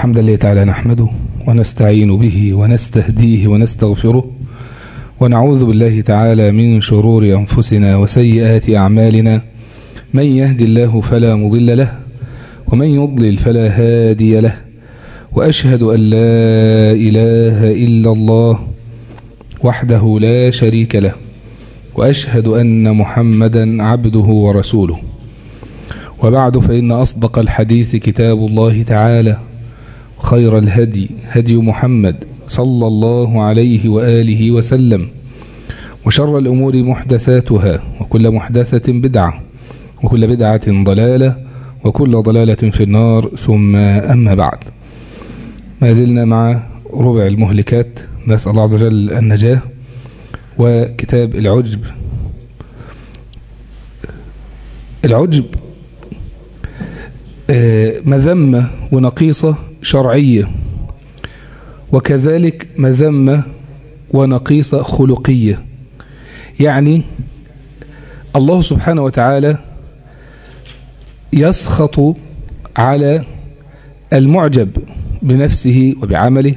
الحمد لله تعالى نحمده ونستعين به ونستهديه ونستغفره ونعوذ بالله تعالى من شرور أنفسنا وسيئات أعمالنا من يهدي الله فلا مضل له ومن يضلل فلا هادي له وأشهد أن لا إله إلا الله وحده لا شريك له وأشهد أن محمدا عبده ورسوله وبعد فإن أصدق الحديث كتاب الله تعالى خير الهدي هدي محمد صلى الله عليه وآله وسلم وشر الأمور محدثاتها وكل محدثة بدعة وكل بدعة ضلالة وكل ضلالة في النار ثم أما بعد ما زلنا مع ربع المهلكات نسأل الله عز وجل النجاة وكتاب العجب العجب مذمة ونقيصة شرعية وكذلك مذمة ونقيصة خلقية يعني الله سبحانه وتعالى يسخط على المعجب بنفسه وبعمله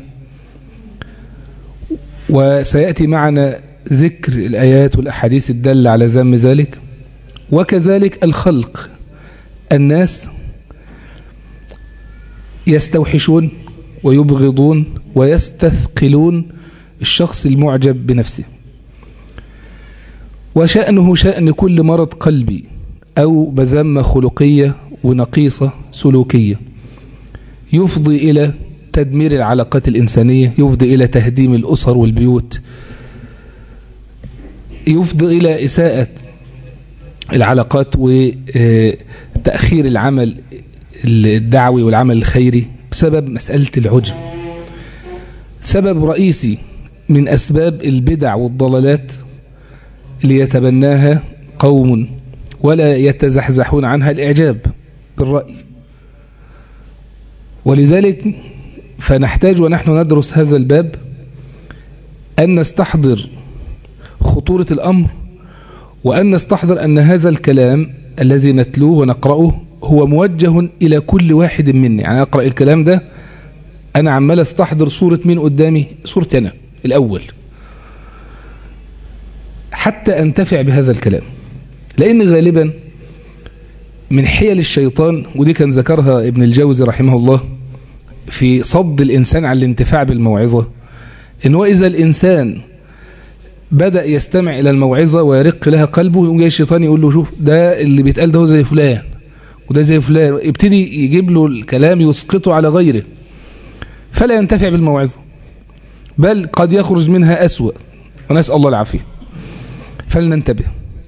وسيأتي معنا ذكر الآيات والأحاديث الدالة على ذم ذلك وكذلك الخلق الناس يستوحشون ويبغضون ويستثقلون الشخص المعجب بنفسه وشأنه شأن كل مرض قلبي أو بذمة خلقية ونقيصة سلوكية يفضي إلى تدمير العلاقات الإنسانية يفضي إلى تهديم الأسر والبيوت يفضي إلى إساءة العلاقات وتأخير العمل الدعوي والعمل الخيري بسبب مسألة العجب سبب رئيسي من أسباب البدع والضلالات ليتبناها قوم ولا يتزحزحون عنها الإعجاب بالرأي ولذلك فنحتاج ونحن ندرس هذا الباب أن نستحضر خطورة الأمر وأن نستحضر أن هذا الكلام الذي نتلوه ونقرأه هو موجه إلى كل واحد منا يعني أقرأ الكلام ده أنا عمال استحضر صورة مين قدامي صورتي أنا الأول حتى أنتفع بهذا الكلام لأن غالبا من حيل الشيطان ودي كان ذكرها ابن الجوزي رحمه الله في صد الإنسان عن الانتفاع بالموعظة إن وإذا الإنسان بدأ يستمع إلى الموعظة ويرق لها قلبه يقوم جاي الشيطان يقول له شوف ده اللي بيتقال ده هو زي فلان وده زي فلان يبتدي يجيب له الكلام يسقطه على غيره فلا ينتفع بالموعظة بل قد يخرج منها أسوأ ونسأل الله العافية فلننتبه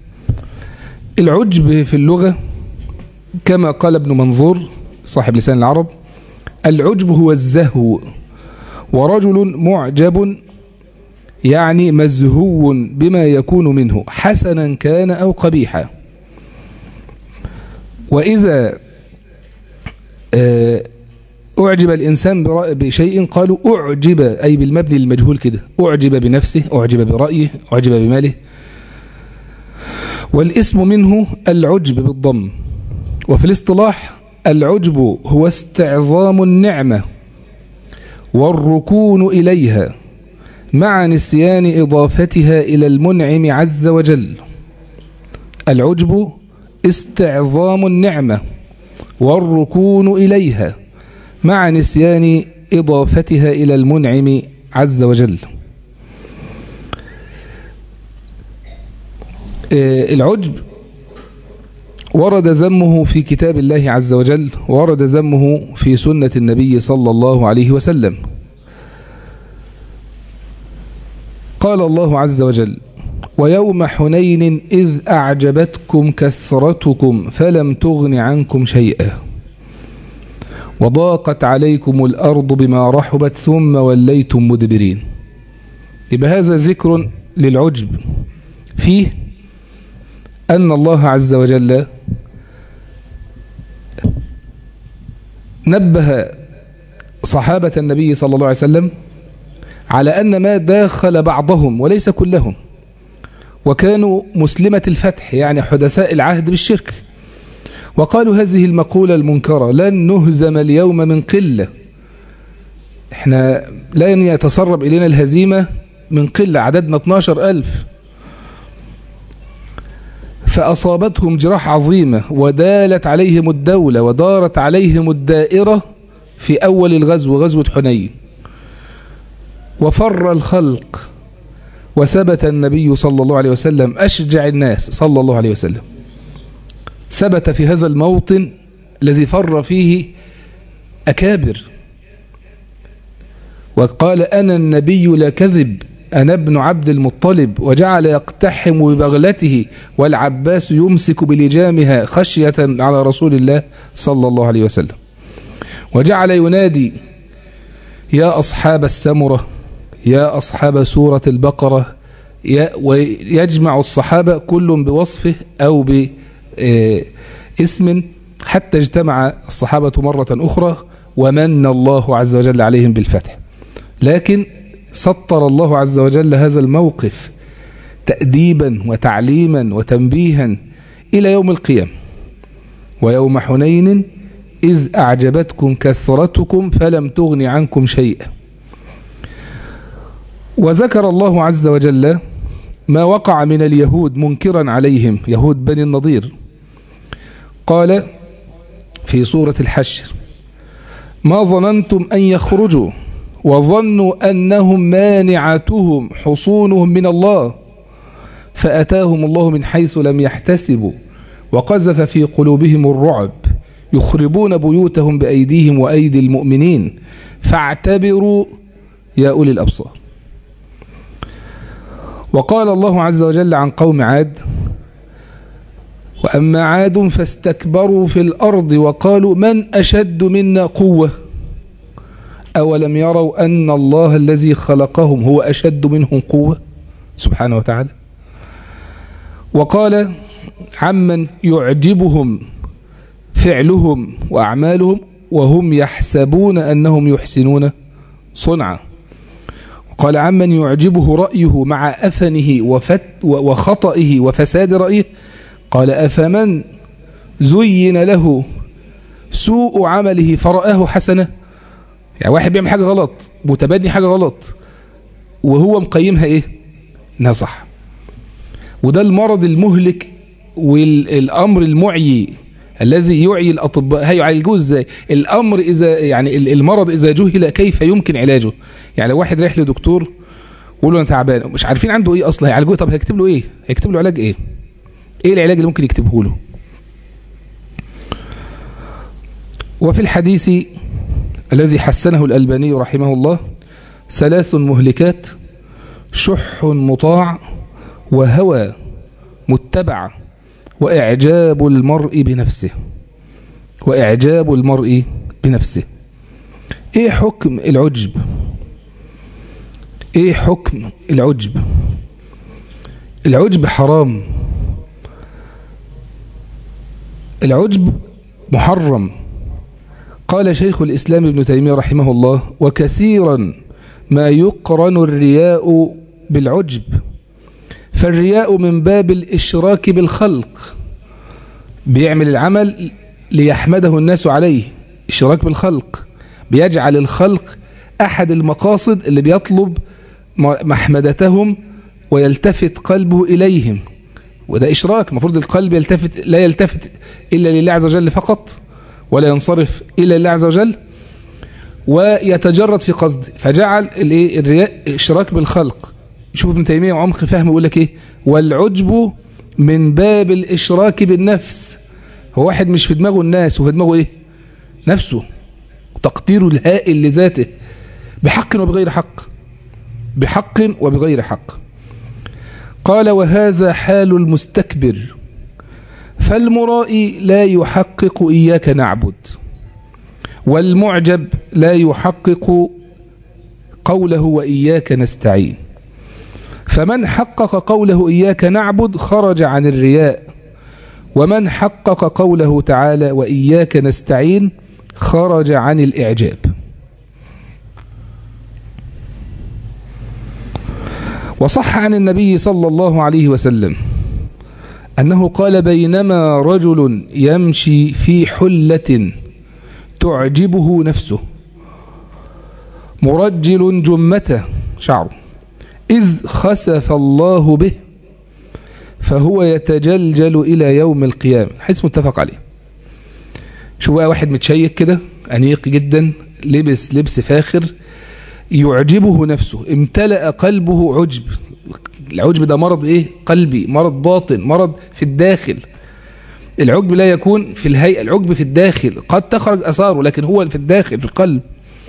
العجب في اللغة كما قال ابن منظور صاحب لسان العرب العجب هو الزهو ورجل معجب يعني مزهو بما يكون منه حسنا كان أو قبيحا وإذا أعجب الإنسان بشيء قالوا أعجب أي بالمبني المجهول كده أعجب بنفسه أعجب برأيه أعجب بماله والاسم منه العجب بالضم وفي الاصطلاح العجب هو استعظام النعمة والركون إليها مع نسيان إضافتها إلى المنعم عز وجل العجب استعظام النعمة والركون إليها مع نسيان إضافتها إلى المنعم عز وجل العجب ورد ذمه في كتاب الله عز وجل ورد ذمه في سنة النبي صلى الله عليه وسلم قال الله عز وجل ويوم حنين إذ أعجبتكم كثرتكم فلم تغن عنكم شيئا وضاقت عليكم الأرض بما رحبت ثم وليتم مدبرين يبقى هذا ذكر للعجب فيه أن الله عز وجل نبه صحابة النبي صلى الله عليه وسلم على أن ما داخل بعضهم وليس كلهم وكانوا مسلمة الفتح يعني حدثاء العهد بالشرك وقالوا هذه المقولة المنكرة لن نهزم اليوم من قلة احنا لن يتسرب إلينا الهزيمة من قلة عددنا 12 ألف فأصابتهم جراح عظيمة ودالت عليهم الدولة ودارت عليهم الدائرة في أول الغزو غزوة حنين وفر الخلق وثبت النبي صلى الله عليه وسلم أشجع الناس صلى الله عليه وسلم ثبت في هذا الموطن الذي فر فيه أكابر وقال أنا النبي لا كذب أنا ابن عبد المطلب وجعل يقتحم ببغلته والعباس يمسك بلجامها خشية على رسول الله صلى الله عليه وسلم وجعل ينادي يا أصحاب السمرة يا أصحاب سورة البقرة ويجمع الصحابة كل بوصفه أو باسم حتى اجتمع الصحابة مرة أخرى ومن الله عز وجل عليهم بالفتح لكن سطر الله عز وجل هذا الموقف تأديبا وتعليما وتنبيها إلى يوم القيامة ويوم حنين إذ أعجبتكم كثرتكم فلم تغن عنكم شيئا وذكر الله عز وجل ما وقع من اليهود منكرا عليهم يهود بني النضير قال في سورة الحشر ما ظننتم أن يخرجوا وظنوا أنهم مانعتهم حصونهم من الله فأتاهم الله من حيث لم يحتسبوا وقذف في قلوبهم الرعب يخربون بيوتهم بأيديهم وأيدي المؤمنين فاعتبروا يا أولي الأبصار وقال الله عز وجل عن قوم عاد وأما عاد فاستكبروا في الأرض وقالوا من أشد منا قوة أولم يروا أن الله الذي خلقهم هو أشد منهم قوة سبحانه وتعالى وقال عمن يعجبهم فعلهم وأعمالهم وهم يحسبون أنهم يحسنون صنعا قال عمن يعجبه رأيه مع أثنه وفت وخطئه وفساد رأيه قال أفمن زين له سوء عمله فرآه حسنة يعني واحد بيعمل حاجة غلط متبني حاجة غلط وهو مقيمها ايه انها صح وده المرض المهلك والامر المعيي الذي يعي الاطباء هيعالجوه ازاي الامر اذا يعني المرض اذا جهل كيف يمكن علاجه يعني لو واحد رايح لدكتور ويقول له انا تعبان مش عارفين عنده ايه اصلا هيعالجوه طب هيكتب له ايه هيكتب له علاج ايه ايه العلاج اللي ممكن يكتبه له وفي الحديث الذي حسنه الألباني رحمه الله ثلاث مهلكات شح مطاع وهوى متبع وإعجاب المرء بنفسه وإعجاب المرء بنفسه إيه حكم العجب إيه حكم العجب العجب حرام العجب محرم قال شيخ الإسلام ابن تيمية رحمه الله وكثيرا ما يقرن الرياء بالعجب فالرياء من باب الإشراك بالخلق بيعمل العمل ليحمده الناس عليه اشراك بالخلق بيجعل الخلق أحد المقاصد اللي بيطلب محمدتهم ويلتفت قلبه إليهم وده إشراك المفروض القلب يلتفت لا يلتفت إلا لله عز وجل فقط ولا ينصرف إلى الله عز وجل ويتجرد في قصد فجعل الايه الرياء اشراك بالخلق شوف ابن تيميه عمق فهم يقول لك ايه والعجب من باب الاشراك بالنفس هو واحد مش في دماغه الناس وفي دماغه ايه نفسه تقديره الهائل لذاته بحق وبغير حق بحق وبغير حق قال وهذا حال المستكبر فالمرائي لا يحقق إياك نعبد والمعجب لا يحقق قوله وإياك نستعين فمن حقق قوله إياك نعبد خرج عن الرياء ومن حقق قوله تعالى وإياك نستعين خرج عن الإعجاب وصح عن النبي صلى الله عليه وسلم أنه قال بينما رجل يمشي في حلة تعجبه نفسه مرجل جمته شعره إذ خسف الله به فهو يتجلجل إلى يوم القيامة حديث متفق عليه شو بقى واحد متشيك كده أنيق جدا لبس لبس فاخر يعجبه نفسه امتلأ قلبه عجب العجب ده مرض ايه قلبي مرض باطن مرض في الداخل العجب لا يكون في الهيئة العجب في الداخل قد تخرج أثاره لكن هو في الداخل في القلب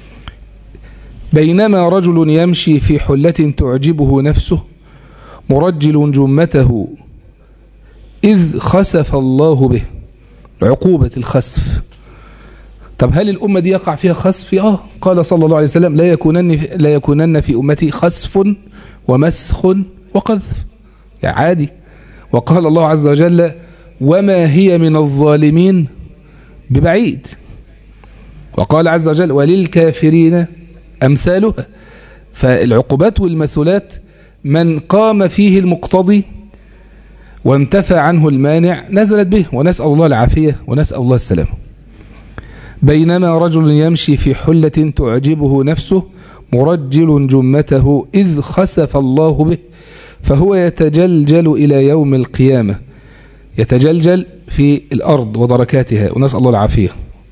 بينما رجل يمشي في حلة تعجبه نفسه مرجل جمته إذ خسف الله به عقوبة الخسف طب هل الأمة دي يقع فيها خسف؟ آه قال صلى الله عليه وسلم لا يكونن لا يكونن في أمتي خسف ومسخ وقذف يعني عادي وقال الله عز وجل وما هي من الظالمين ببعيد وقال عز وجل وللكافرين أمثالها فالعقوبات والمثلات من قام فيه المقتضي وانتفى عنه المانع نزلت به ونسأل الله العافية ونسأل الله السلامة بينما رجل يمشي في حلة تعجبه نفسه مرجل جمته إذ خسف الله به فهو يتجلجل إلى يوم القيامة يتجلجل في الأرض ودركاتها ونسأل الله العافية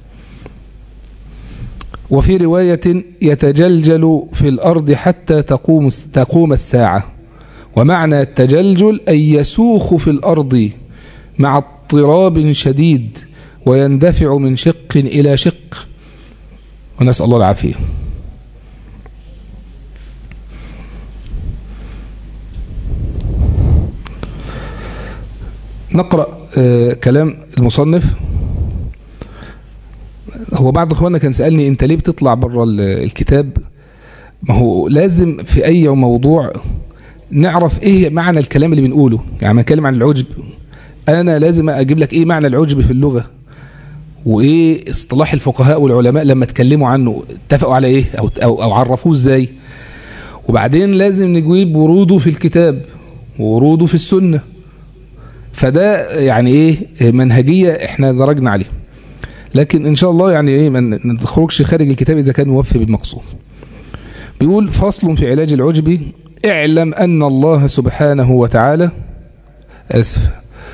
وفي رواية يتجلجل في الأرض حتى تقوم, تقوم الساعة ومعنى التجلجل أن يسوخ في الأرض مع اضطراب شديد ويندفع من شق إلى شق ونسأل الله العافية نقرأ آه كلام المصنف هو بعض اخواننا كان سألني انت ليه بتطلع بره الكتاب ما هو لازم في اي موضوع نعرف ايه معنى الكلام اللي بنقوله يعني ما نتكلم عن العجب انا لازم اجيب لك ايه معنى العجب في اللغة وايه اصطلاح الفقهاء والعلماء لما اتكلموا عنه اتفقوا على ايه او, أو, أو عرفوه ازاي وبعدين لازم نجيب وروده في الكتاب ووروده في السنة فده يعني ايه منهجية احنا درجنا عليه لكن ان شاء الله يعني ايه ما نخرجش خارج الكتاب اذا كان موفي بالمقصود بيقول فصل في علاج العجب اعلم ان الله سبحانه وتعالى اسف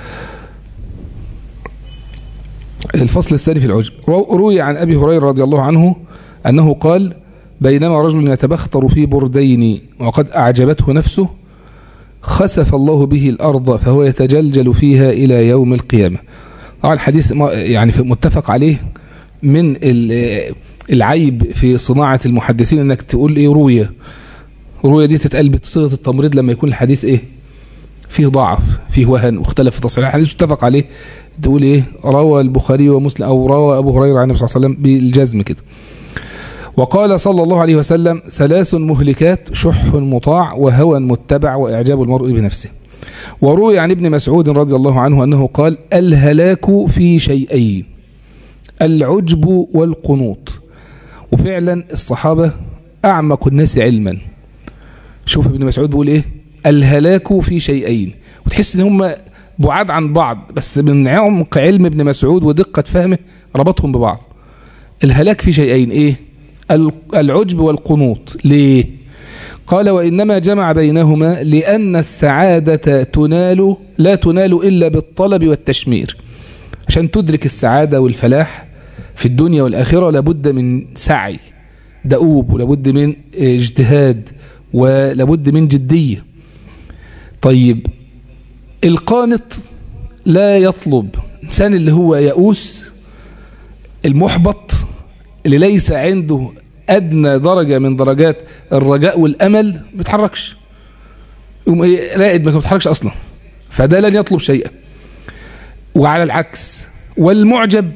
الفصل الثاني في العجب روي عن ابي هريره رضي الله عنه انه قال بينما رجل يتبختر في بردين وقد اعجبته نفسه خسف الله به الارض فهو يتجلجل فيها الى يوم القيامه طبعا الحديث يعني متفق عليه من العيب في صناعة المحدثين انك تقول ايه روية روية دي تتقال بصيغة التمريض لما يكون الحديث ايه فيه ضعف فيه وهن واختلف في تصحيح الحديث متفق عليه تقول ايه روى البخاري ومسلم او روى ابو هريرة عن النبي صلى الله عليه وسلم بالجزم كده وقال صلى الله عليه وسلم ثلاث مهلكات شح مطاع وهوى متبع واعجاب المرء بنفسه وروي عن ابن مسعود رضي الله عنه أنه قال الهلاك في شيئين العجب والقنوط وفعلا الصحابة أعمق الناس علما شوف ابن مسعود بيقول إيه الهلاك في شيئين وتحس ان هم بعاد عن بعض بس من عمق علم ابن مسعود ودقة فهمه ربطهم ببعض الهلاك في شيئين ايه العجب والقنوط ليه قال وإنما جمع بينهما لأن السعادة تنال لا تنال إلا بالطلب والتشمير عشان تدرك السعادة والفلاح في الدنيا والآخرة لابد من سعي دؤوب ولابد من اجتهاد ولابد من جدية طيب القانط لا يطلب إنسان اللي هو يئوس المحبط اللي ليس عنده أدنى درجة من درجات الرجاء والأمل ما بيتحركش يقوم ايه راقد ما بيتحركش أصلا فده لن يطلب شيئا وعلى العكس والمعجب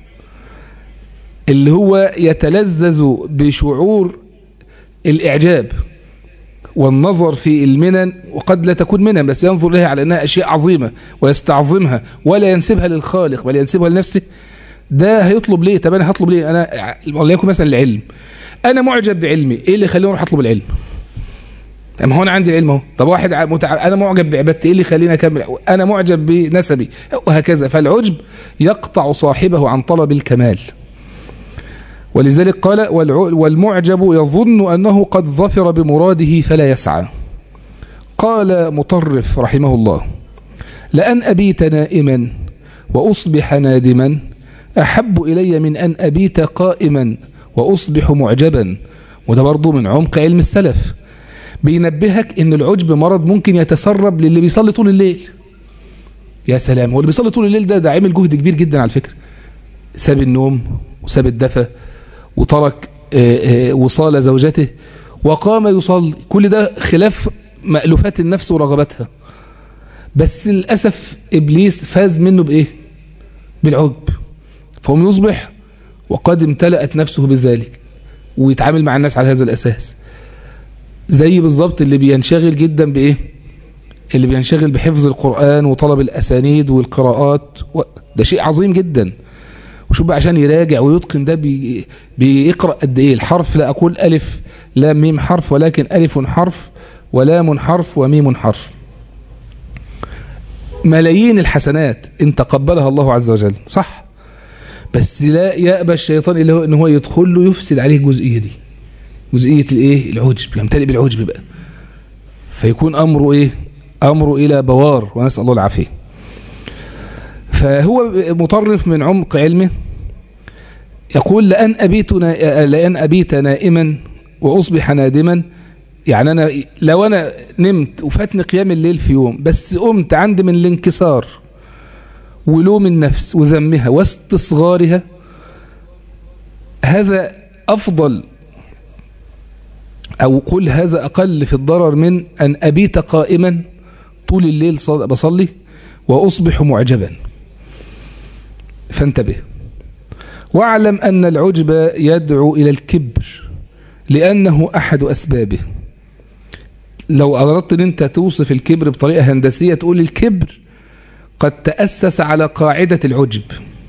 اللي هو يتلذذ بشعور الإعجاب والنظر في المنن وقد لا تكون منن بس ينظر لها على أنها أشياء عظيمة ويستعظمها ولا ينسبها للخالق بل ينسبها لنفسه ده هيطلب ليه طب أنا هطلب ليه أنا وليكن مثلا العلم أنا معجب بعلمي إيه اللي يخليني أروح أطلب العلم اما هو انا عندي علم اهو طب واحد متع... انا معجب بعبادتي ايه اللي يخليني اكمل انا معجب بنسبي وهكذا فالعجب يقطع صاحبه عن طلب الكمال ولذلك قال والمعجب يظن أنه قد ظفر بمراده فلا يسعى قال مطرف رحمه الله لأن أبيت نائما وأصبح نادما أحب إلي من أن أبيت قائما وأصبح معجبا وده برضو من عمق علم السلف بينبهك ان العجب مرض ممكن يتسرب للي بيصلي طول الليل يا سلام هو اللي بيصلي طول الليل ده ده عامل جهد كبير جدا على فكرة ساب النوم وساب الدفى وترك وصال زوجته وقام يصلي كل ده خلاف مألوفات النفس ورغباتها بس للأسف إبليس فاز منه بإيه بالعجب فهم يصبح وقد امتلأت نفسه بذلك ويتعامل مع الناس على هذا الأساس زي بالظبط اللي بينشغل جدا بإيه اللي بينشغل بحفظ القرآن وطلب الأسانيد والقراءات و... ده شيء عظيم جدا وشوف بقى عشان يراجع ويتقن ده بي... بيقرأ قد إيه الحرف لا أقول ألف لا ميم حرف ولكن ألف حرف ولام حرف وميم حرف ملايين الحسنات ان تقبلها الله عز وجل صح بس لا يأبى الشيطان إلا هو ان هو يدخل له يفسد عليه الجزئية دي جزئية الايه العجب يمتلئ بالعجب بقى فيكون أمره ايه أمره إلى بوار ونسأل الله العافية فهو مطرف من عمق علمه يقول لأن أبيت, لأن أبيت نائما وأصبح نادما يعني أنا لو أنا نمت وفاتني قيام الليل في يوم بس قمت عندي من الانكسار ولوم النفس وذمها واستصغارها هذا أفضل أو قل هذا أقل في الضرر من أن أبيت قائما طول الليل بصلي وأصبح معجبا فانتبه واعلم أن العجب يدعو إلى الكبر لأنه أحد أسبابه لو أردت أن أنت توصف الكبر بطريقة هندسية تقول الكبر قد تأسس على قاعدة العجب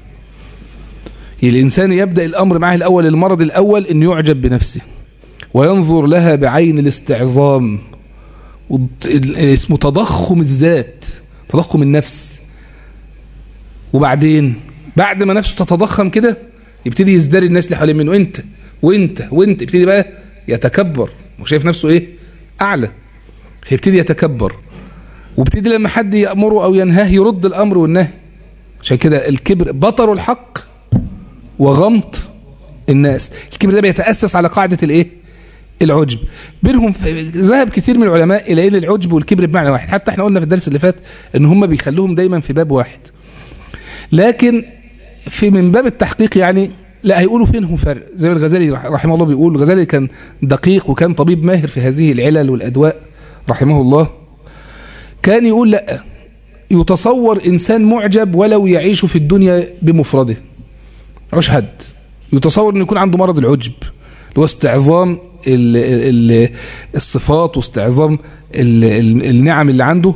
الإنسان يبدأ الأمر معه الأول المرض الأول أن يعجب بنفسه وينظر لها بعين الاستعظام اسمه تضخم الذات تضخم النفس وبعدين بعد ما نفسه تتضخم كده يبتدي يزدري الناس اللي حوالين منه انت وانت وانت يبتدي بقى يتكبر وشايف نفسه ايه اعلى فيبتدي يتكبر وابتدي لما حد يأمره او ينهاه يرد الامر والنهي عشان كده الكبر بطر الحق وغمط الناس الكبر ده بيتأسس على قاعدة الايه العجب بينهم ذهب كثير من العلماء الى ان العجب والكبر بمعنى واحد حتى احنا قلنا في الدرس اللي فات ان هم بيخلوهم دايما في باب واحد لكن في من باب التحقيق يعني لا هيقولوا فينهم فرق زي ما الغزالي رحمه الله بيقول الغزالي كان دقيق وكان طبيب ماهر في هذه العلل والأدواء رحمه الله كان يقول لا يتصور إنسان معجب ولو يعيش في الدنيا بمفرده عش حد يتصور أن يكون عنده مرض العجب اللي هو استعظام ال ال الصفات واستعظام ال النعم اللي عنده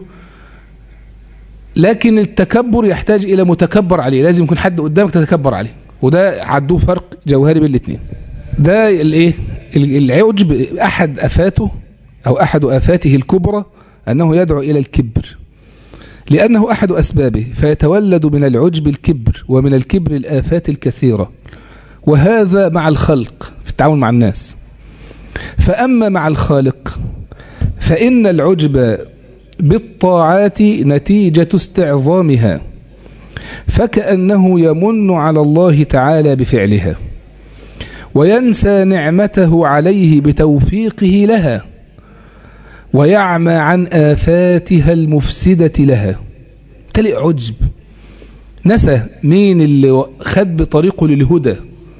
لكن التكبر يحتاج إلى متكبر عليه لازم يكون حد قدامك تتكبر عليه وده عدوه فرق جوهري بين الاثنين ده الايه العجب احد افاته او احد افاته الكبرى انه يدعو الى الكبر لانه احد اسبابه فيتولد من العجب الكبر ومن الكبر الافات الكثيره وهذا مع الخلق في التعامل مع الناس فاما مع الخالق فان العجب بالطاعات نتيجه استعظامها فكأنه يمن على الله تعالى بفعلها وينسى نعمته عليه بتوفيقه لها ويعمى عن آفاتها المفسدة لها تلئ عجب نسى مين اللي خد بطريقه للهدى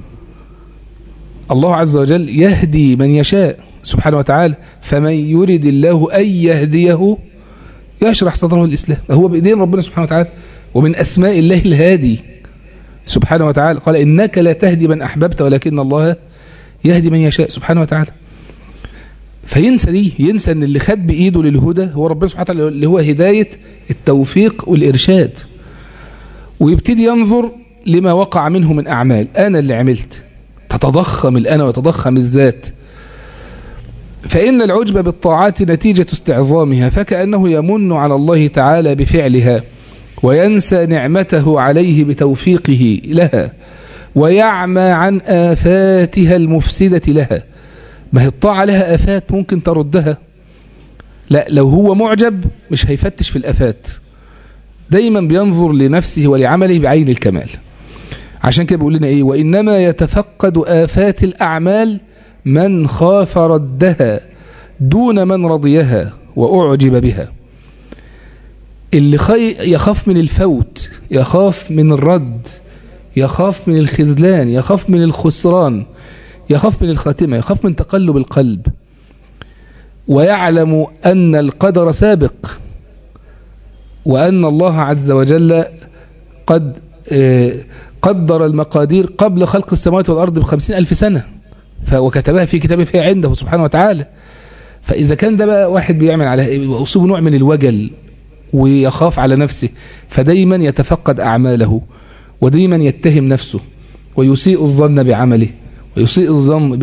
الله عز وجل يهدي من يشاء سبحانه وتعالى فمن يرد الله أن يهديه يشرح صدره الإسلام هو بإيدين ربنا سبحانه وتعالى ومن أسماء الله الهادي سبحانه وتعالى قال إنك لا تهدي من أحببت ولكن الله يهدي من يشاء سبحانه وتعالى فينسى دي ينسى ان اللي خد بإيده للهدى هو ربنا سبحانه وتعالى اللي هو هداية التوفيق والإرشاد ويبتدي ينظر لما وقع منه من أعمال أنا اللي عملت تتضخم الأنا ويتضخم الذات فإن العجب بالطاعات نتيجة استعظامها فكأنه يمن على الله تعالى بفعلها وينسى نعمته عليه بتوفيقه لها ويعمى عن آفاتها المفسدة لها ما هي الطاعة لها آفات ممكن تردها لا لو هو معجب مش هيفتش في الآفات دايما بينظر لنفسه ولعمله بعين الكمال عشان كده بيقول لنا ايه وإنما يتفقد آفات الأعمال من خاف ردها دون من رضيها وأعجب بها اللي خي يخاف من الفوت يخاف من الرد يخاف من الخذلان يخاف من الخسران يخاف من الخاتمة يخاف من تقلب القلب ويعلم أن القدر سابق وأن الله عز وجل قد قدر المقادير قبل خلق السماوات والأرض بخمسين ألف سنة وكتبها في كتابه فيها عنده سبحانه وتعالى فإذا كان ده بقى واحد بيعمل على أصيب نوع من الوجل ويخاف على نفسه فدايما يتفقد أعماله ودايما يتهم نفسه ويسيء الظن بعمله ويسيء الظن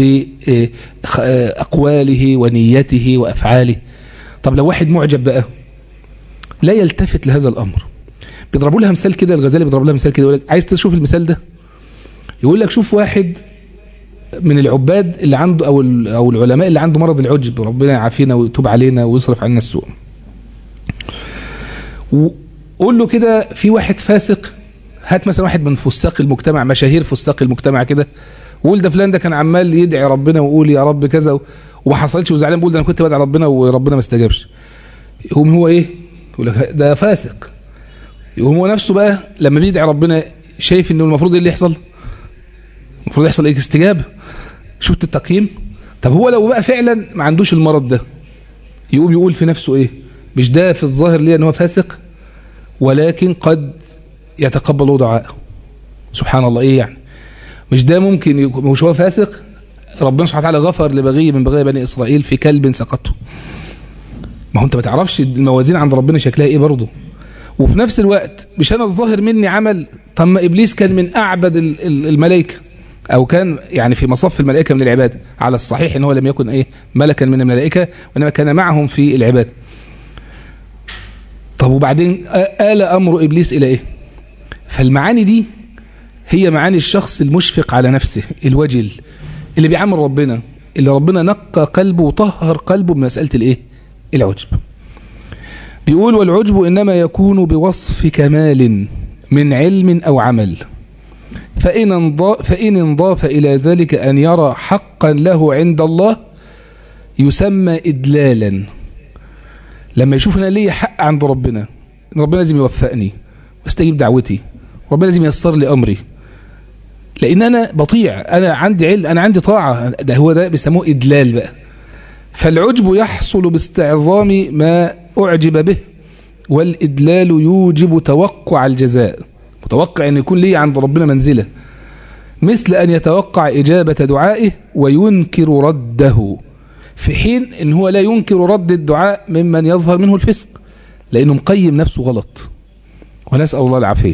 بأقواله ونيته وأفعاله طب لو واحد معجب بقى لا يلتفت لهذا الأمر بيضربوا لها مثال كده الغزالي بيضرب لها مثال كده يقول لك عايز تشوف المثال ده يقول لك شوف واحد من العباد اللي عنده او او العلماء اللي عنده مرض العجب ربنا يعافينا ويتوب علينا ويصرف عنا السوء وقول له كده في واحد فاسق هات مثلا واحد من فساق المجتمع مشاهير فساق المجتمع كده وقول ده فلان ده كان عمال يدعي ربنا ويقول يا رب كذا وما حصلش وزعلان بيقول ده انا كنت بدعي ربنا وربنا ما استجابش يقوم هو ايه يقول لك ده فاسق يقوم هو نفسه بقى لما بيدعي ربنا شايف انه المفروض ايه اللي يحصل المفروض يحصل ايه استجابه شفت التقييم طب هو لو بقى فعلا ما عندوش المرض ده يقوم يقول في نفسه ايه مش ده في الظاهر ليه ان هو فاسق ولكن قد يتقبل دعاءه سبحان الله ايه يعني مش ده ممكن مش هو فاسق ربنا سبحانه وتعالى غفر لبغي من بغي بني اسرائيل في كلب سقطه ما هو انت ما تعرفش الموازين عند ربنا شكلها ايه برضه وفي نفس الوقت مش انا الظاهر مني عمل طب ما ابليس كان من اعبد الملائكه او كان يعني في مصف الملائكه من العباد على الصحيح ان هو لم يكن ايه ملكا من الملائكه وانما كان معهم في العباد طب وبعدين آل امر ابليس الى ايه فالمعاني دي هي معاني الشخص المشفق على نفسه الوجل اللي بيعامل ربنا اللي ربنا نقى قلبه وطهر قلبه من مساله الايه العجب بيقول والعجب إنما يكون بوصف كمال من علم أو عمل فإن انضاف, فإن انضاف إلى ذلك أن يرى حقا له عند الله يسمى إدلالا لما يشوف أنا لي حق عند ربنا ربنا لازم يوفقني واستجيب دعوتي ربنا لازم ييسر لي أمري لأن أنا بطيع أنا عندي علم أنا عندي طاعة ده هو ده بيسموه إدلال بقى فالعجب يحصل باستعظام ما أعجب به والإدلال يوجب توقع الجزاء متوقع أن يكون لي عند ربنا منزلة مثل أن يتوقع إجابة دعائه وينكر رده في حين أن هو لا ينكر رد الدعاء ممن يظهر منه الفسق لأنه مقيم نفسه غلط ونسأل الله العافية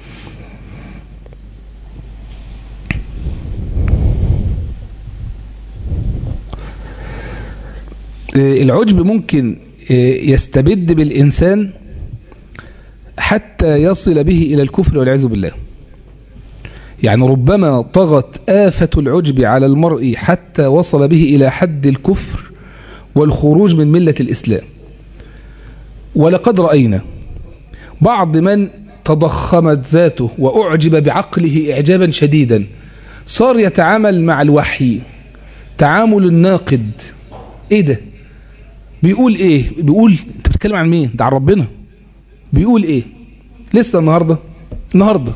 العجب ممكن يستبد بالإنسان حتى يصل به إلى الكفر والعياذ بالله يعني ربما طغت آفة العجب على المرء حتى وصل به إلى حد الكفر والخروج من ملة الإسلام ولقد رأينا بعض من تضخمت ذاته وأعجب بعقله إعجابا شديدا صار يتعامل مع الوحي تعامل الناقد ايه ده بيقول ايه بيقول انت بتتكلم عن مين ده عن ربنا بيقول ايه لسه النهارده النهارده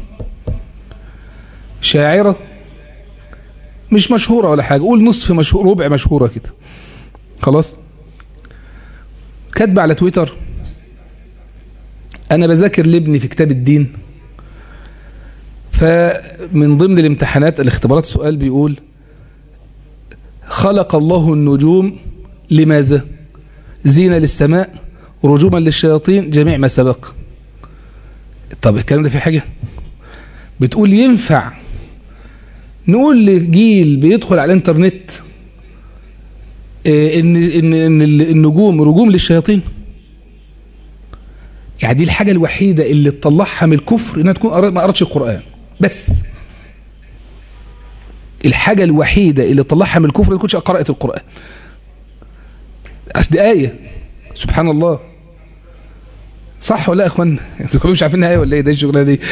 شاعرة مش مشهورة ولا حاجة قول نصف مشهور ربع مشهورة كده خلاص كاتبة على تويتر أنا بذاكر لابني في كتاب الدين فمن ضمن الامتحانات الاختبارات سؤال بيقول خلق الله النجوم لماذا زينة للسماء رجوما للشياطين جميع ما سبق طب الكلام ده في حاجة بتقول ينفع نقول لجيل بيدخل على الانترنت ان ان ان النجوم رجوم للشياطين يعني دي الحاجة الوحيدة اللي تطلعها من الكفر انها تكون ما قرأتش القرآن بس الحاجة الوحيدة اللي طلعها من الكفر ما تكونش قراءة القرآن أصل دي آية سبحان الله صح ولا يا اخوان انتوا كلكم مش عارفين ايه ولا ايه ده الشغلانه دي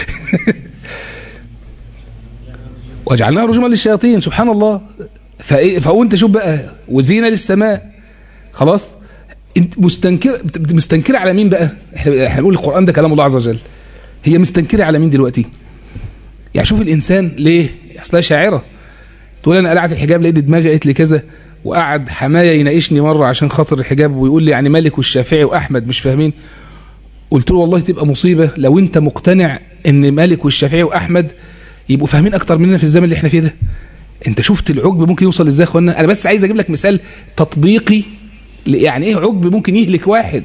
وجعلناها رجوما للشياطين سبحان الله فايه فانت شوف بقى وزينه للسماء خلاص انت مستنكر مستنكره على مين بقى احنا احنا بنقول القران ده كلام الله عز وجل هي مستنكره على مين دلوقتي يعني شوف الانسان ليه اصلها شاعره تقول انا قلعت الحجاب لقيت دماغي قالت لي كذا وقعد حمايه يناقشني مره عشان خاطر الحجاب ويقول لي يعني مالك والشافعي واحمد مش فاهمين قلت له والله تبقى مصيبه لو انت مقتنع ان مالك والشافعي واحمد يبقوا فاهمين اكتر مننا في الزمن اللي احنا فيه ده انت شفت العجب ممكن يوصل ازاي يا اخوانا انا بس عايز اجيب لك مثال تطبيقي يعني ايه عجب ممكن يهلك واحد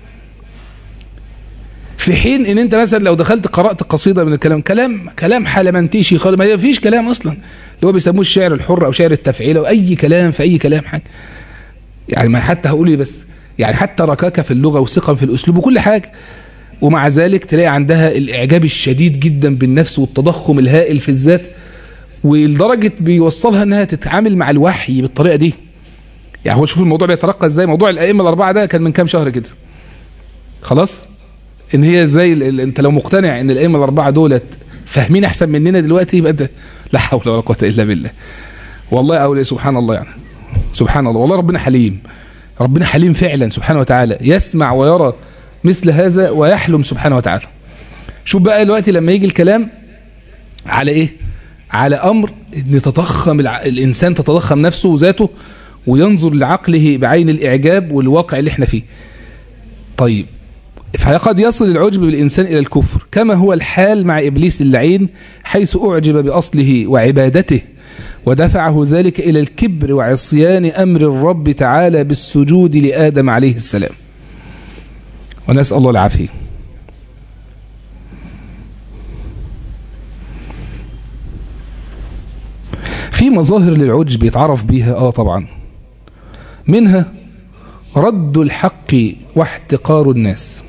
في حين ان انت مثلا لو دخلت قرات قصيده من الكلام كلام كلام حلمنتيشي خالص ما فيش كلام اصلا اللي هو بيسموه الشعر الحر او شعر التفعيل او اي كلام في اي كلام حاجه يعني ما حتى هقول لي بس يعني حتى ركاكه في اللغه وثقه في الاسلوب وكل حاجه ومع ذلك تلاقي عندها الاعجاب الشديد جدا بالنفس والتضخم الهائل في الذات ولدرجه بيوصلها انها تتعامل مع الوحي بالطريقه دي يعني هو شوف الموضوع بيترقى ازاي موضوع الائمه الاربعه ده كان من كام شهر كده خلاص ان هي ازاي انت لو مقتنع ان الائمه الاربعه دولت فاهمين احسن مننا دلوقتي يبقى انت لا حول ولا قوه الا بالله والله اولي سبحان الله يعني سبحان الله والله ربنا حليم ربنا حليم فعلا سبحانه وتعالى يسمع ويرى مثل هذا ويحلم سبحانه وتعالى شوف بقى دلوقتي لما يجي الكلام على ايه على امر ان تضخم الع... الانسان تتضخم نفسه وذاته وينظر لعقله بعين الاعجاب والواقع اللي احنا فيه طيب فقد يصل العجب بالإنسان إلى الكفر كما هو الحال مع إبليس اللعين حيث أعجب بأصله وعبادته ودفعه ذلك إلى الكبر وعصيان أمر الرب تعالى بالسجود لآدم عليه السلام ونسأل الله العافية في مظاهر للعجب يتعرف بيها اه طبعا منها رد الحق واحتقار الناس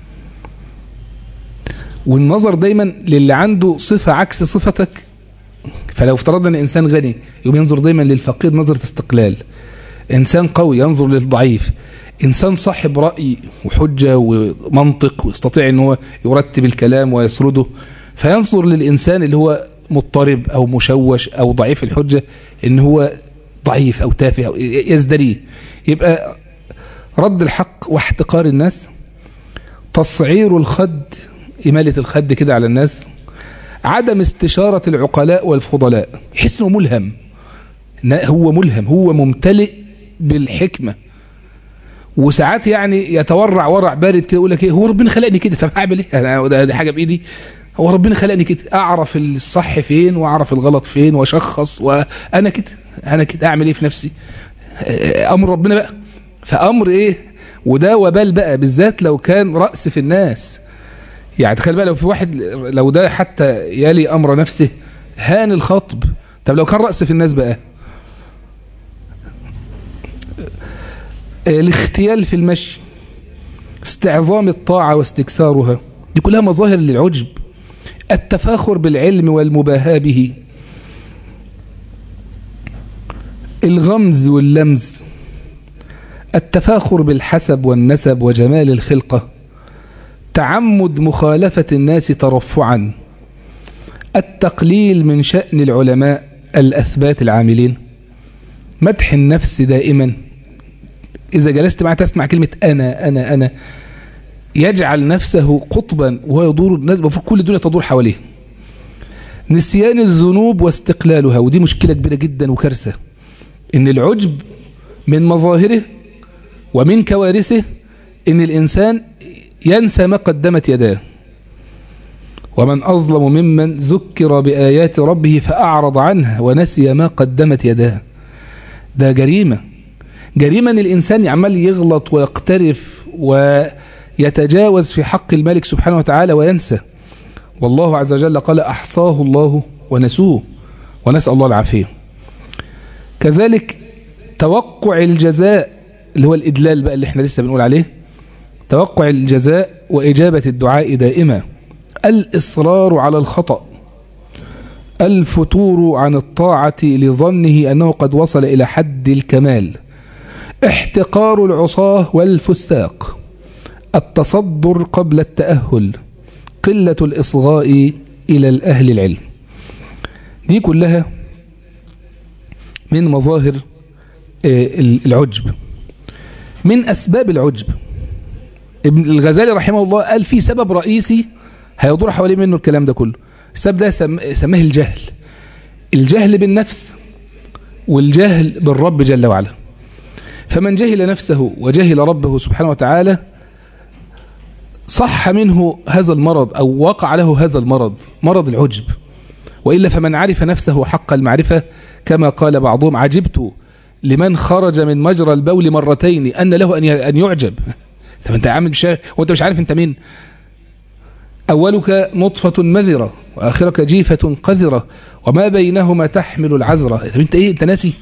والنظر دايما للي عنده صفة عكس صفتك فلو افترضنا ان انسان غني يقوم ينظر دايما للفقير نظرة استقلال انسان قوي ينظر للضعيف انسان صاحب رأي وحجة ومنطق ويستطيع ان هو يرتب الكلام ويسرده فينظر للانسان اللي هو مضطرب او مشوش او ضعيف الحجة ان هو ضعيف او تافه أو يزدريه يبقى رد الحق واحتقار الناس تصعير الخد إمالة الخد كده على الناس عدم استشارة العقلاء والفضلاء يحس انه ملهم هو ملهم هو ممتلئ بالحكمة وساعات يعني يتورع ورع بارد كده يقول لك ايه هو ربنا خلقني كده طب هعمل ايه انا دي حاجه بايدي هو ربنا خلقني كده اعرف الصح فين واعرف الغلط فين واشخص وانا كده انا كده اعمل ايه في نفسي امر ربنا بقى فامر ايه وده وبال بقى بالذات لو كان راس في الناس يعني تخيل بقى لو في واحد لو ده حتى يلي امر نفسه هان الخطب طب لو كان راس في الناس بقى الاختيال في المشي استعظام الطاعة واستكثارها دي كلها مظاهر للعجب التفاخر بالعلم والمباهاة به الغمز واللمز التفاخر بالحسب والنسب وجمال الخلقة تعمد مخالفة الناس ترفعا التقليل من شأن العلماء الأثبات العاملين مدح النفس دائما إذا جلست معه تسمع كلمة أنا أنا أنا يجعل نفسه قطبا وهو يدور الناس المفروض كل الدنيا تدور حواليه نسيان الذنوب واستقلالها ودي مشكلة كبيرة جدا وكارثة إن العجب من مظاهره ومن كوارثه إن الإنسان ينسى ما قدمت يداه ومن أظلم ممن ذكر بآيات ربه فأعرض عنها ونسي ما قدمت يداه ده جريمة جريمة أن الإنسان يعمل يغلط ويقترف ويتجاوز في حق الملك سبحانه وتعالى وينسى والله عز وجل قال أحصاه الله ونسوه ونسأل الله العافية كذلك توقع الجزاء اللي هو الإدلال بقى اللي احنا لسه بنقول عليه توقع الجزاء وإجابة الدعاء دائما الإصرار على الخطأ الفتور عن الطاعة لظنه أنه قد وصل إلى حد الكمال احتقار العصاة والفساق التصدر قبل التأهل قلة الإصغاء إلى الأهل العلم دي كلها من مظاهر العجب من أسباب العجب ابن الغزالي رحمه الله قال في سبب رئيسي هيدور حوالين منه الكلام ده كله السبب ده سماه الجهل الجهل بالنفس والجهل بالرب جل وعلا فمن جهل نفسه وجهل ربه سبحانه وتعالى صح منه هذا المرض أو وقع له هذا المرض مرض العجب وإلا فمن عرف نفسه حق المعرفة كما قال بعضهم عجبت لمن خرج من مجرى البول مرتين أن له أن يعجب طب أنت عامل مش وأنت مش عارف أنت مين أولك نطفة مذرة وآخرك جيفة قذرة وما بينهما تحمل العذرة طب أنت إيه أنت ناسي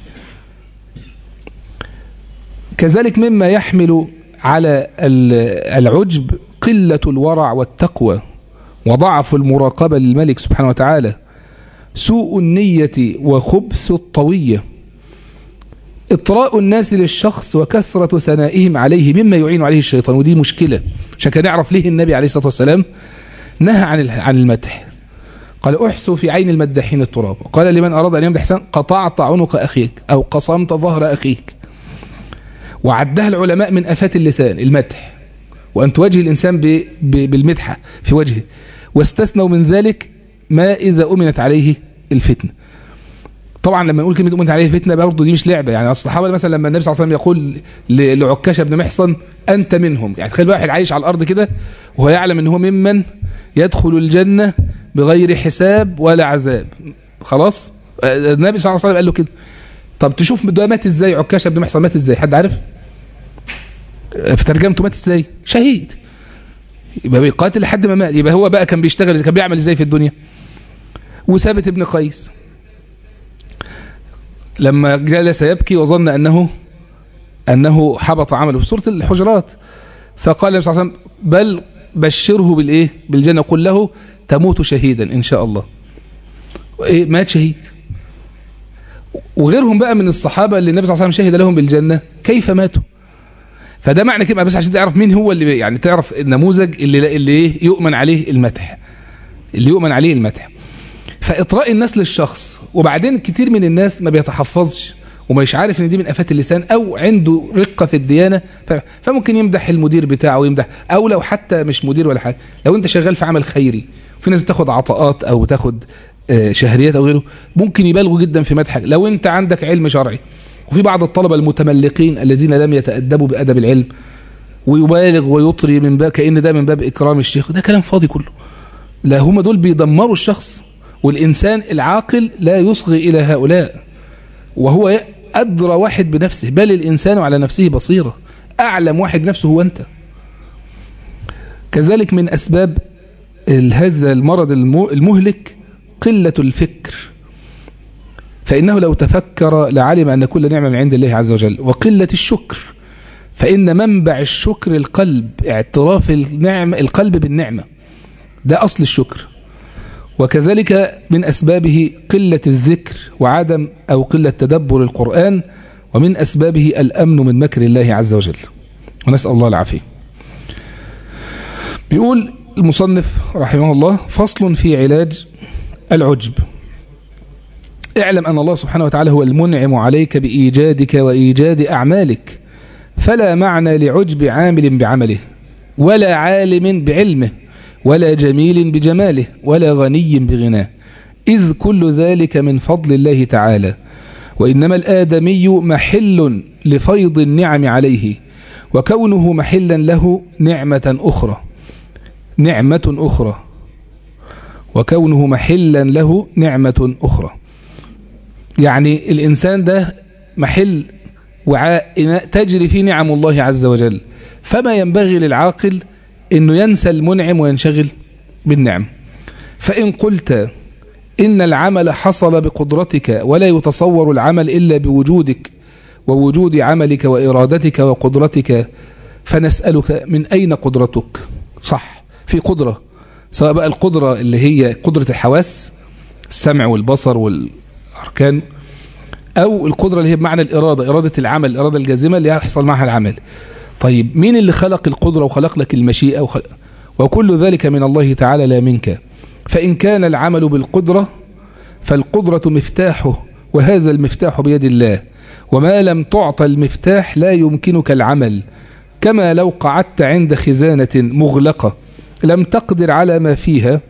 كذلك مما يحمل على العجب قلة الورع والتقوى وضعف المراقبة للملك سبحانه وتعالى سوء النية وخبث الطوية إطراء الناس للشخص وكثرة ثنائهم عليه مما يعين عليه الشيطان ودي مشكلة عشان كده نعرف ليه النبي عليه الصلاة والسلام نهى عن عن المدح قال احثوا في عين المدحين التراب قال لمن أراد أن يمدح حسان قطعت عنق أخيك أو قصمت ظهر أخيك وعدها العلماء من أفات اللسان المدح وأن تواجه الإنسان ب... ب... بالمدحة في وجهه واستثنوا من ذلك ما إذا أمنت عليه الفتنة طبعا لما نقول كلمة أمنت عليه الفتنة برضه دي مش لعبة يعني الصحابة مثلا لما النبي صلى الله عليه وسلم يقول ل... لعكاشة بن محصن أنت منهم يعني تخيل واحد عايش على الأرض كده وهو يعلم أن هو ممن يدخل الجنة بغير حساب ولا عذاب خلاص النبي صلى الله عليه وسلم قال له كده طب تشوف ده مات ازاي عكاشة بن محصن مات ازاي حد عارف في ترجمته مات ازاي شهيد يبقى بيقاتل لحد ما مات يبقى هو بقى كان بيشتغل كان بيعمل ازاي في الدنيا وثابت ابن قيس لما جلس يبكي وظن انه انه حبط عمله في سوره الحجرات فقال النبي صلى الله عليه وسلم بل بشره بالايه بالجنه قل له تموت شهيدا ان شاء الله ايه مات شهيد وغيرهم بقى من الصحابه اللي النبي صلى الله عليه وسلم شهد لهم بالجنه كيف ماتوا فده معنى كده بس عشان تعرف مين هو اللي يعني تعرف النموذج اللي اللي ايه يؤمن عليه المدح اللي يؤمن عليه المدح فاطراء الناس للشخص وبعدين كتير من الناس ما بيتحفظش ومش عارف ان دي من افات اللسان او عنده رقه في الديانه فممكن يمدح المدير بتاعه ويمدح او لو حتى مش مدير ولا حاجه لو انت شغال في عمل خيري وفي ناس بتاخد عطاءات او بتاخد شهريات او غيره ممكن يبالغوا جدا في مدحك لو انت عندك علم شرعي وفي بعض الطلبة المتملقين الذين لم يتأدبوا بأدب العلم ويبالغ ويطري من باب كأن ده من باب إكرام الشيخ ده كلام فاضي كله لا هم دول بيدمروا الشخص والإنسان العاقل لا يصغي إلى هؤلاء وهو أدرى واحد بنفسه بل الإنسان على نفسه بصيرة أعلم واحد بنفسه هو أنت كذلك من أسباب هذا المرض المهلك قلة الفكر فإنه لو تفكر لعلم أن كل نعمة من عند الله عز وجل وقلة الشكر فإن منبع الشكر القلب اعتراف النعمة القلب بالنعمة ده أصل الشكر وكذلك من أسبابه قلة الذكر وعدم أو قلة تدبر القرآن ومن أسبابه الأمن من مكر الله عز وجل ونسأل الله العافية بيقول المصنف رحمه الله فصل في علاج العجب اعلم أن الله سبحانه وتعالى هو المنعم عليك بإيجادك وإيجاد أعمالك فلا معنى لعجب عامل بعمله ولا عالم بعلمه ولا جميل بجماله ولا غني بغناه إذ كل ذلك من فضل الله تعالى وإنما الآدمي محل لفيض النعم عليه وكونه محلا له نعمة أخرى نعمة أخرى وكونه محلا له نعمة أخرى يعني الإنسان ده محل وعاء تجري فيه نعم الله عز وجل فما ينبغي للعاقل أنه ينسى المنعم وينشغل بالنعم فإن قلت إن العمل حصل بقدرتك ولا يتصور العمل إلا بوجودك ووجود عملك وإرادتك وقدرتك فنسألك من أين قدرتك صح في قدرة سواء بقى القدرة اللي هي قدرة الحواس السمع والبصر والأركان أو القدرة اللي هي بمعنى الإرادة إرادة العمل الإرادة الجازمة اللي يحصل معها العمل طيب مين اللي خلق القدرة وخلق لك المشيئة وخلق وكل ذلك من الله تعالى لا منك فإن كان العمل بالقدرة فالقدرة مفتاحه وهذا المفتاح بيد الله وما لم تعطى المفتاح لا يمكنك العمل كما لو قعدت عند خزانة مغلقة لم تقدر على ما فيها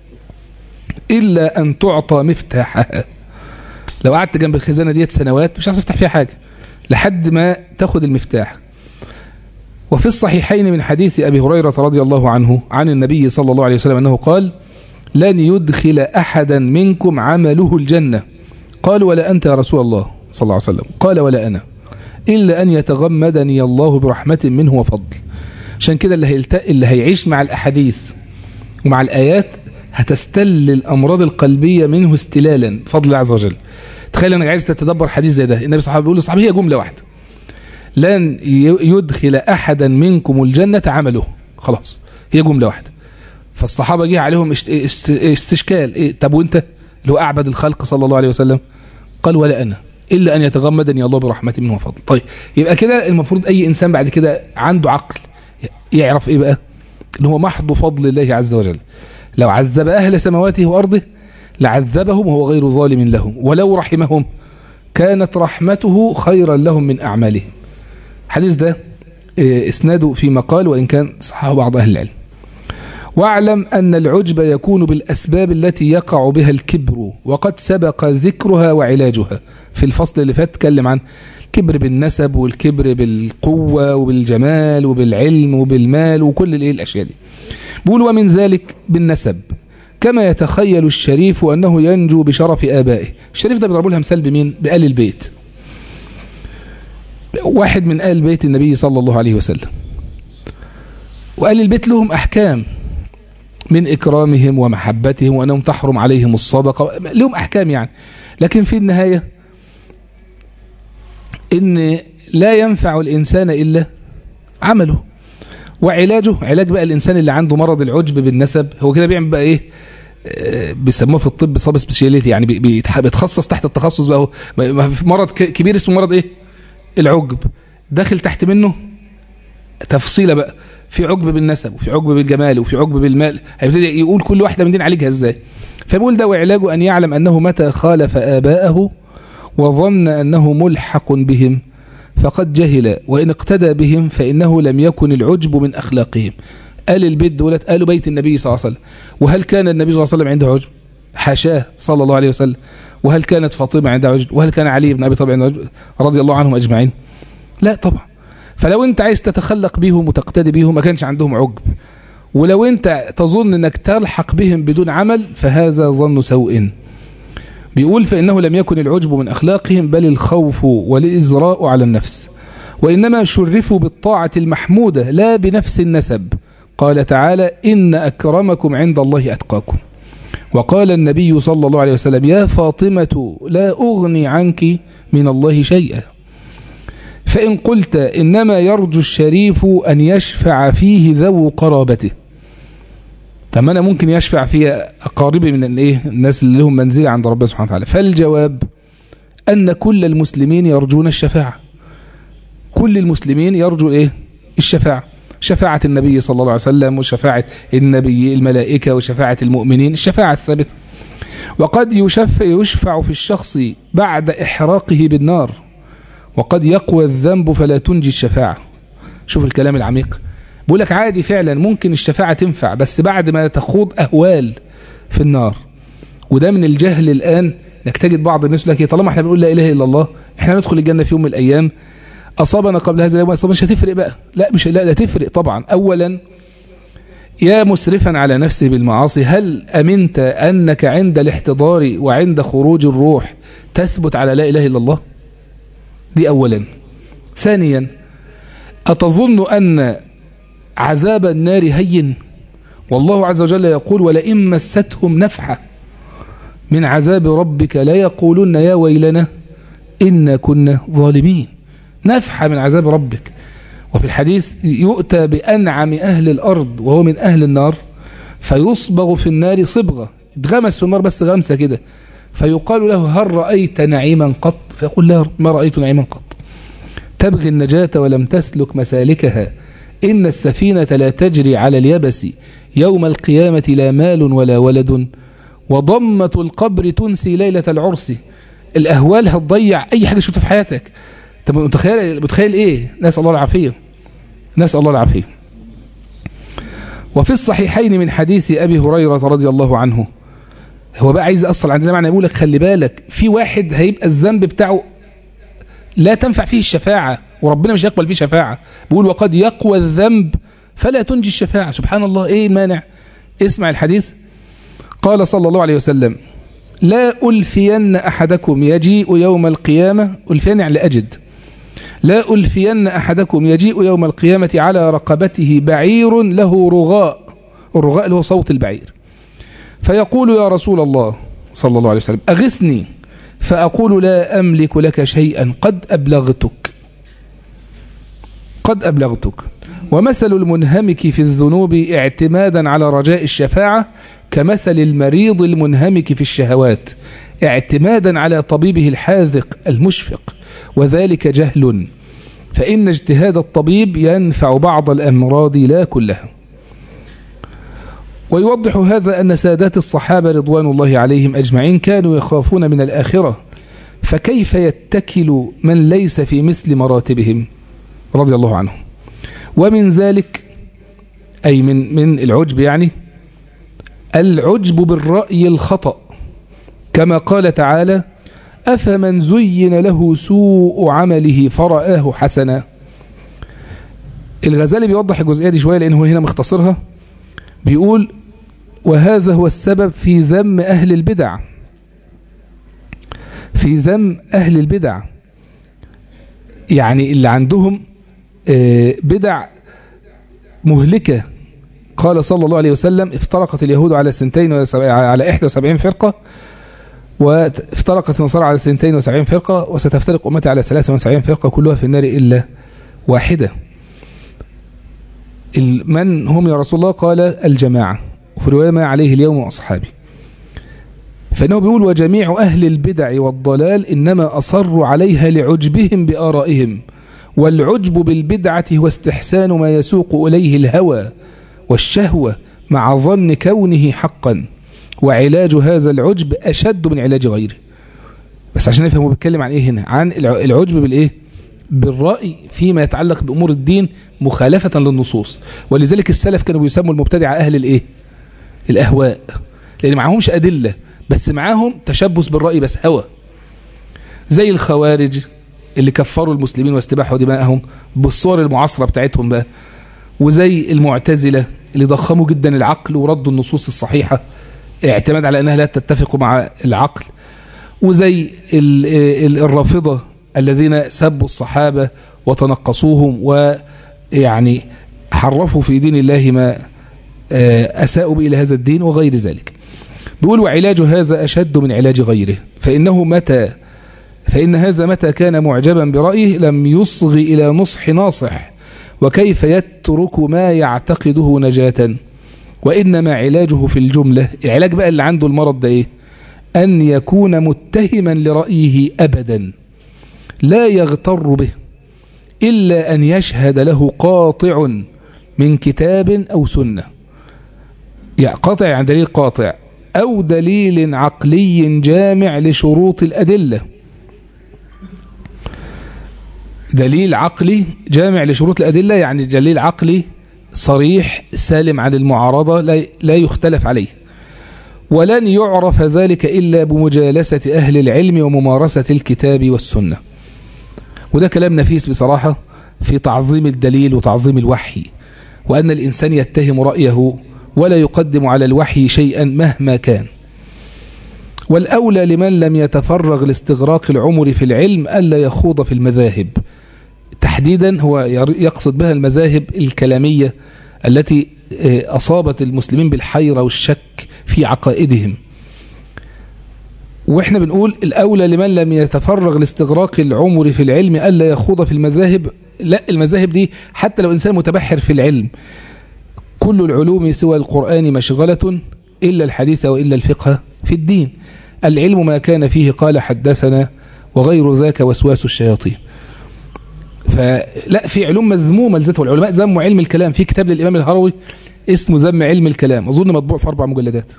إلا أن تعطى مفتاحها لو قعدت جنب الخزانة ديت سنوات مش هتفتح فيها حاجة لحد ما تاخد المفتاح وفي الصحيحين من حديث أبي هريرة رضي الله عنه عن النبي صلى الله عليه وسلم أنه قال لن يدخل أحدا منكم عمله الجنة قال ولا أنت يا رسول الله صلى الله عليه وسلم قال ولا أنا إلا أن يتغمدني الله برحمة منه وفضل عشان كده اللي, هيلت... اللي هيعيش مع الأحاديث ومع الآيات هتستل الأمراض القلبية منه استلالا بفضل الله عز وجل تخيل أنك عايز تتدبر حديث زي ده النبي صلى الله عليه وسلم بيقول للصحابة هي جملة واحدة لن يدخل أحدا منكم الجنة عمله خلاص هي جملة واحدة فالصحابة جه عليهم استشكال إيه طب وانت اللي هو أعبد الخلق صلى الله عليه وسلم قال ولا أنا إلا أن يتغمدني الله برحمة منه وفضل طيب يبقى كده المفروض أي إنسان بعد كده عنده عقل يعرف إيه بقى اللي هو محض فضل الله عز وجل لو عذب أهل سماواته وأرضه لعذبهم وهو غير ظالم لهم ولو رحمهم كانت رحمته خيرا لهم من أعمالهم الحديث ده اسناده في مقال وإن كان صححه بعض أهل العلم واعلم أن العجب يكون بالأسباب التي يقع بها الكبر وقد سبق ذكرها وعلاجها في الفصل اللي فات تكلم عن الكبر بالنسب والكبر بالقوة وبالجمال وبالعلم وبالمال وكل الايه الأشياء دي بيقول ومن ذلك بالنسب كما يتخيل الشريف أنه ينجو بشرف آبائه الشريف ده بيضربوا لها مثال بمين بآل البيت واحد من آل بيت النبي صلى الله عليه وسلم وآل البيت لهم أحكام من إكرامهم ومحبتهم وأنهم تحرم عليهم الصدقة لهم أحكام يعني لكن في النهاية إن لا ينفع الإنسان إلا عمله وعلاجه علاج بقى الإنسان اللي عنده مرض العجب بالنسب هو كده بيعمل بقى إيه بيسموه في الطب صاب سبيشاليتي يعني بيتخصص تحت التخصص بقى مرض كبير اسمه مرض ايه العجب داخل تحت منه تفصيله بقى في عجب بالنسب وفي عجب بالجمال وفي عجب بالمال هيبتدي يقول كل واحده من دي نعالجها ازاي فبيقول ده وعلاجه ان يعلم انه متى خالف اباءه وظن انه ملحق بهم فقد جهل وان اقتدى بهم فانه لم يكن العجب من اخلاقهم قال البيت دولت قالوا بيت النبي صلى الله عليه وسلم وهل كان النبي صلى الله عليه وسلم عنده عجب حاشاه صلى الله عليه وسلم وهل كانت فاطمة عندها عجب وهل كان علي بن أبي طالب عنده عجب رضي الله عنهم أجمعين لا طبعا فلو انت عايز تتخلق بهم وتقتدي بهم ما كانش عندهم عجب ولو انت تظن انك تلحق بهم بدون عمل فهذا ظن سوء بيقول فإنه لم يكن العجب من أخلاقهم بل الخوف والإزراء على النفس وإنما شرفوا بالطاعة المحمودة لا بنفس النسب قال تعالى إن أكرمكم عند الله أتقاكم وقال النبي صلى الله عليه وسلم يا فاطمة لا أغني عنك من الله شيئا فإن قلت إنما يرجو الشريف أن يشفع فيه ذو قرابته طب أنا ممكن يشفع فيها أقاربي من الإيه الناس اللي لهم منزلة عند ربنا سبحانه وتعالى فالجواب أن كل المسلمين يرجون الشفاعة كل المسلمين يرجو إيه الشفاعة شفاعة النبي صلى الله عليه وسلم وشفاعة النبي الملائكة وشفاعة المؤمنين الشفاعة الثابتة وقد يشفع, يشفع في الشخص بعد إحراقه بالنار وقد يقوى الذنب فلا تنجي الشفاعة شوف الكلام العميق بقول لك عادي فعلا ممكن الشفاعة تنفع بس بعد ما تخوض أهوال في النار وده من الجهل الآن انك تجد بعض الناس يقول لك طالما احنا بنقول لا إله إلا الله احنا ندخل الجنة في يوم من الأيام أصابنا قبل هذا اليوم أصابنا مش هتفرق بقى لا مش لا ده تفرق طبعا أولا يا مسرفا على نفسه بالمعاصي هل أمنت أنك عند الاحتضار وعند خروج الروح تثبت على لا إله إلا الله دي أولا ثانيا أتظن أن عذاب النار هين والله عز وجل يقول ولئن مستهم نفحة من عذاب ربك لا يقولون يا ويلنا إنا كنا ظالمين نفحة من عذاب ربك وفي الحديث يؤتى بأنعم أهل الأرض وهو من أهل النار فيصبغ في النار صبغة اتغمس في النار بس غمسة كده فيقال له هل رأيت نعيما قط فيقول لا ما رأيت نعيما قط تبغي النجاة ولم تسلك مسالكها إن السفينة لا تجري على اليبس يوم القيامة لا مال ولا ولد وضمة القبر تنسي ليلة العرس الأهوال هتضيع أي حاجة شفتها في حياتك أنت متخيل متخيل إيه نسأل الله العافية نسأل الله العافية وفي الصحيحين من حديث أبي هريرة رضي الله عنه هو بقى عايز أصل عندنا معنى يقول لك خلي بالك في واحد هيبقى الذنب بتاعه لا تنفع فيه الشفاعة وربنا مش يقبل فيه شفاعة بيقول وقد يقوى الذنب فلا تنجي الشفاعة سبحان الله ايه المانع اسمع الحديث قال صلى الله عليه وسلم لا ألفين أحدكم يجيء يوم القيامة ألفين يعني لأجد لا ألفين أحدكم يجيء يوم القيامة على رقبته بعير له رغاء الرغاء اللي هو صوت البعير فيقول يا رسول الله صلى الله عليه وسلم أغثني فأقول لا أملك لك شيئا قد أبلغتك قد أبلغتك ومثل المنهمك في الذنوب اعتمادا على رجاء الشفاعة كمثل المريض المنهمك في الشهوات اعتمادا على طبيبه الحاذق المشفق وذلك جهل فإن اجتهاد الطبيب ينفع بعض الأمراض لا كلها ويوضح هذا أن سادات الصحابة رضوان الله عليهم أجمعين كانوا يخافون من الآخرة فكيف يتكل من ليس في مثل مراتبهم رضي الله عنهم ومن ذلك أي من من العجب يعني العجب بالرأي الخطأ كما قال تعالى أفمن زين له سوء عمله فرآه حسنا الغزالي بيوضح الجزئية دي شوية لأنه هنا مختصرها بيقول وهذا هو السبب في ذم أهل البدع في ذم أهل البدع يعني اللي عندهم بدع مهلكة قال صلى الله عليه وسلم افترقت اليهود على سنتين على 71 فرقة وافترقت النصارى على سنتين وسبعين فرقة وستفترق أمتي على ثلاثة وسبعين فرقة كلها في النار إلا واحدة من هم يا رسول الله قال الجماعة وفي رواية ما عليه اليوم وأصحابي فإنه بيقول وجميع أهل البدع والضلال إنما أصروا عليها لعجبهم بآرائهم والعجب بالبدعة هو استحسان ما يسوق إليه الهوى والشهوة مع ظن كونه حقا وعلاج هذا العجب أشد من علاج غيره بس عشان نفهم هو بيتكلم عن إيه هنا عن العجب بالإيه بالرأي فيما يتعلق بأمور الدين مخالفة للنصوص ولذلك السلف كانوا بيسموا المبتدع أهل الإيه الأهواء لأن معهمش أدلة بس معاهم تشبث بالرأي بس هوى زي الخوارج اللي كفروا المسلمين واستباحوا دماءهم بالصور المعاصرة بتاعتهم بقى وزي المعتزلة اللي ضخموا جدا العقل وردوا النصوص الصحيحة اعتماد على أنها لا تتفق مع العقل وزي الرافضة الذين سبوا الصحابة وتنقصوهم ويعني حرفوا في دين الله ما أساءوا به إلى هذا الدين وغير ذلك بيقول وعلاج هذا أشد من علاج غيره فإنه متى فإن هذا متى كان معجبا برأيه لم يصغ إلى نصح ناصح وكيف يترك ما يعتقده نجاة وإنما علاجه في الجملة العلاج بقى اللي عنده المرض ده إيه أن يكون متهما لرأيه أبدا لا يغتر به إلا أن يشهد له قاطع من كتاب أو سنة يعني قاطع عن دليل قاطع أو دليل عقلي جامع لشروط الأدلة دليل عقلي جامع لشروط الأدلة يعني دليل عقلي صريح سالم عن المعارضة لا يختلف عليه ولن يعرف ذلك إلا بمجالسة أهل العلم وممارسة الكتاب والسنة وده كلام نفيس بصراحة في تعظيم الدليل وتعظيم الوحي وأن الإنسان يتهم رأيه ولا يقدم على الوحي شيئا مهما كان والأولى لمن لم يتفرغ لاستغراق العمر في العلم ألا يخوض في المذاهب تحديدا هو يقصد بها المذاهب الكلامية التي أصابت المسلمين بالحيرة والشك في عقائدهم واحنا بنقول الأولى لمن لم يتفرغ لاستغراق العمر في العلم ألا يخوض في المذاهب لا المذاهب دي حتى لو إنسان متبحر في العلم كل العلوم سوى القرآن مشغلة إلا الحديث وإلا الفقه في الدين العلم ما كان فيه قال حدثنا وغير ذاك وسواس الشياطين فلا في علوم مذمومة لذاته والعلماء ذموا علم الكلام في كتاب للإمام الهروي اسمه ذم علم الكلام أظن مطبوع في أربع مجلدات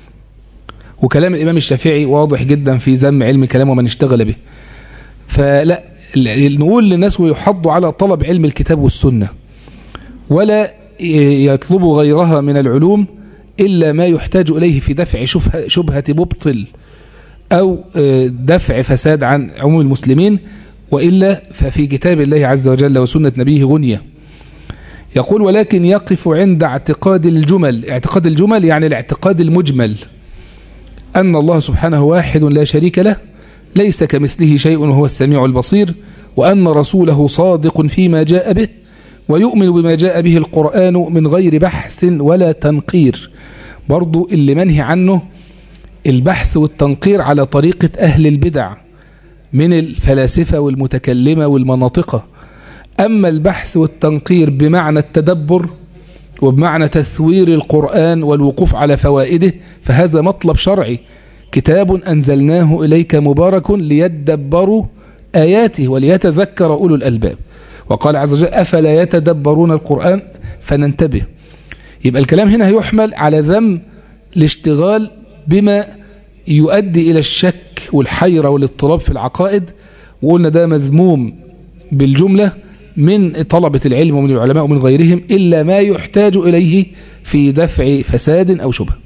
وكلام الإمام الشافعي واضح جدا في ذم علم الكلام ومن اشتغل به فلا نقول للناس ويحضوا على طلب علم الكتاب والسنة ولا يطلبوا غيرها من العلوم إلا ما يحتاج إليه في دفع شبهة, شبهة مبطل أو دفع فساد عن عموم المسلمين وإلا ففي كتاب الله عز وجل وسنة نبيه غنية يقول ولكن يقف عند اعتقاد الجمل اعتقاد الجمل يعني الاعتقاد المجمل أن الله سبحانه واحد لا شريك له ليس كمثله شيء وهو السميع البصير وأن رسوله صادق فيما جاء به ويؤمن بما جاء به القرآن من غير بحث ولا تنقير برضو اللي منهي عنه البحث والتنقير على طريقة أهل البدع من الفلاسفة والمتكلمة والمناطقة أما البحث والتنقير بمعنى التدبر وبمعنى تثوير القرآن والوقوف على فوائده فهذا مطلب شرعي كتاب أنزلناه إليك مبارك ليدبروا آياته وليتذكر أولو الألباب وقال عز وجل أفلا يتدبرون القرآن فننتبه يبقى الكلام هنا هيحمل على ذم الاشتغال بما يؤدي إلى الشك والحيرة والاضطراب في العقائد وقلنا ده مذموم بالجملة من طلبة العلم ومن العلماء ومن غيرهم إلا ما يحتاج إليه في دفع فساد أو شبه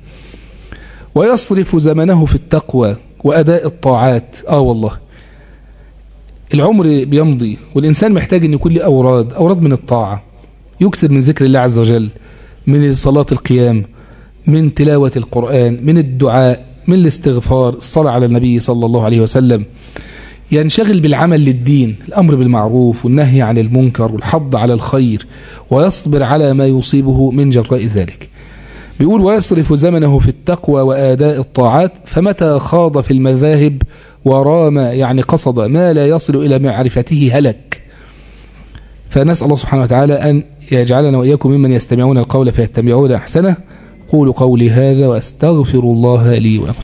ويصرف زمنه في التقوى وأداء الطاعات آه والله العمر بيمضي والإنسان محتاج أن يكون له أوراد أوراد من الطاعة يكسر من ذكر الله عز وجل من صلاة القيام من تلاوة القرآن من الدعاء من الاستغفار الصلاة على النبي صلى الله عليه وسلم ينشغل بالعمل للدين الأمر بالمعروف والنهي عن المنكر والحض على الخير ويصبر على ما يصيبه من جراء ذلك بيقول ويصرف زمنه في التقوى وآداء الطاعات فمتى خاض في المذاهب ورام يعني قصد ما لا يصل إلى معرفته هلك فنسأل الله سبحانه وتعالى أن يجعلنا وإياكم ممن يستمعون القول فيتبعون أحسنه قولوا قولي هذا وأستغفر الله لي ولكم